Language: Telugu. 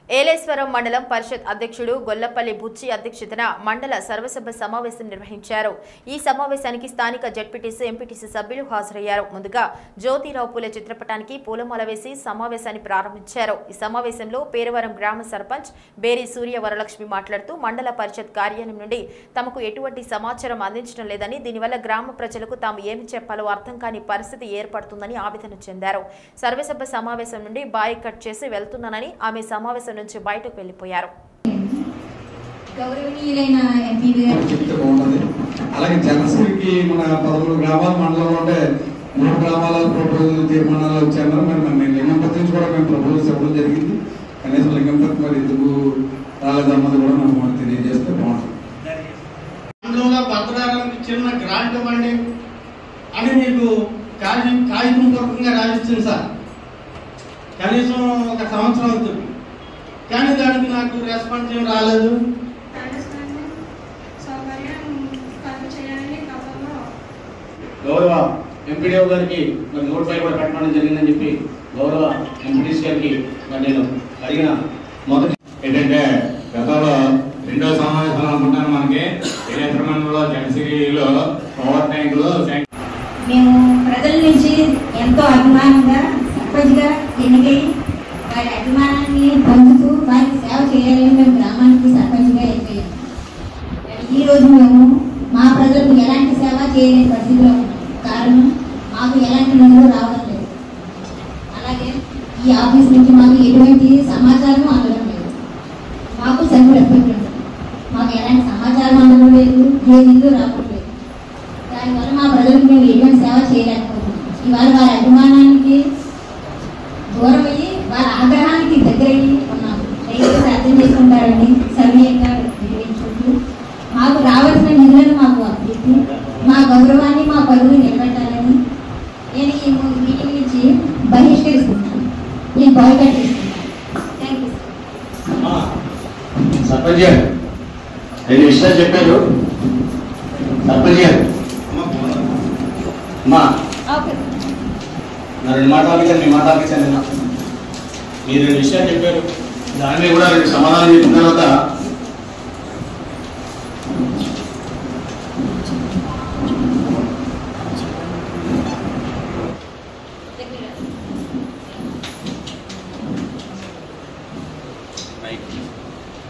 ఏలేశ్వరం మండలం పరిషత్ అధ్యక్షుడు గొల్లపల్లి బుచ్చి అధ్యక్షతన మండల సర్వసభ సమావేశం నిర్వహించారు ఈ సమావేశానికి స్థానిక జడ్పీటీసీ ఎంపీటీసీ సభ్యులు హాజరయ్యారు ముందుగా జ్యోతిరావు పూలే చిత్రపటానికి పూలమాల వేసి సమావేశాన్ని ప్రారంభించారు ఈ సమావేశంలో పేరవరం గ్రామ సర్పంచ్ బేరి సూర్య వరలక్ష్మి మాట్లాడుతూ మండల పరిషత్ కార్యాలయం నుండి తమకు ఎటువంటి సమాచారం అందించడం లేదని దీనివల్ల గ్రామ ప్రజలకు తాము ఏమి చెప్పాలో అర్థం కాని పరిస్థితి ఏర్పడుతుందని ఆవేదన చెందారు సర్వసభ సమావేశం నుండి బాయ్ కట్ చేసి వెళ్తున్నానని ఆమె సమావేశం నుంచి బయటకు వెళ్లిపోయారు గౌరవనీయులైన ఎంపీ గారు చెప్తే బాగుంటుంది అలాగే జనశ్రీకి మన పదమూడు గ్రామాల మండలంలో ఉంటే మూడు గ్రామాల ప్రపోజల్ తీర్మానాలు వచ్చాయన్నారు మరి మరి నేను లింగంపతి నుంచి కూడా మేము ప్రపోజల్స్ ఇవ్వడం జరిగింది కనీసం లింగంపతి మరి ఎందుకు రాలేదన్నది కూడా మనం మనకు తెలియజేస్తే బాగుంటుంది మండలంలో భద్రారానికి చిన్న గ్రాంట్ ఇవ్వండి అని మీకు కాగితం కాగితం పూర్వకంగా రాసిచ్చింది సార్ కనీసం ఒక సంవత్సరం అవుతుంది కానీ దానికి నాకు రెస్పాన్స్ ఏం రాలేదు రాజస్థాన్ సౌకర్యం కలుగు చేయాలని గతంలో గౌరవ ఎంపీడీఓ గారికి మరి నోట్ ఫైల్ కూడా పెట్టడం జరిగిందని చెప్పి గౌరవ ఎంపీడీసీ గారికి మరి నేను అడిగిన మొదటి ఏంటంటే గతంలో రెండో సమావేశం అనుకుంటాను మనకి మండలంలో జనసిరిలో పవర్ ట్యాంకులు శాంక్షన్ మేము ప్రజల నుంచి ఎంతో అభిమానంగా సర్పంచ్గా ఎన్నికై వారి అభిమానాన్ని పొందుతూ వారికి సేవ చేయాలని మేము గ్రామానికి సర్పంచ్గా ఎన్నికయ్యాము ఈ రోజు మేము మా ప్రజలకు ఎలాంటి సేవ చేయలేని పరిస్థితిలో ఉన్నాం కారణం మాకు ఎలాంటి నిధులు రావడం లేదు అలాగే ఈ ఆఫీస్ నుంచి మాకు ఎటువంటి సమాచారం అందడం లేదు మాకు సెంటర్ ఎఫెక్ట్ ఉంటుంది మాకు ఎలాంటి సమాచారం అందడం లేదు ఏ నిధులు రావడం లేదు దానివల్ల మా ప్రజలకు మేము ఎటువంటి సేవ చేయలేకపోతున్నాం ఇవాళ వారి అభిమానానికి దూరం అయ్యి వారి ఆగ్రహానికి దగ్గరయ్యి ఉన్నాము దయచేసి అర్థం చేసుకుంటారని సవ్యంగా నిర్వహించుకుంటూ మాకు రావాల్సిన నిధులను మాకు అప్పగించి మా గౌరవాన్ని మా పరువుని నిలబెట్టాలని నేను ఈ ము- మీటింగ్ నుంచి బహిష్కరిస్తున్నాను నేను బాయ్కట్ చేస్తున్నాను థ్యాంక్ యూ అమ్మా, సర్పంచ్ గారు రెండు విషయాలు చెప్పారు సర్పంచ్ గారు అమ్మా ఓకే నా రెండు మాట ఆఫీసర్ మీ మాట ఆఫీసర్ నిన్న మీరు రెండు విషయాలు చెప్పారు దాని మీద కూడా రెండు సమాధానం చెప్పిన తర్వాత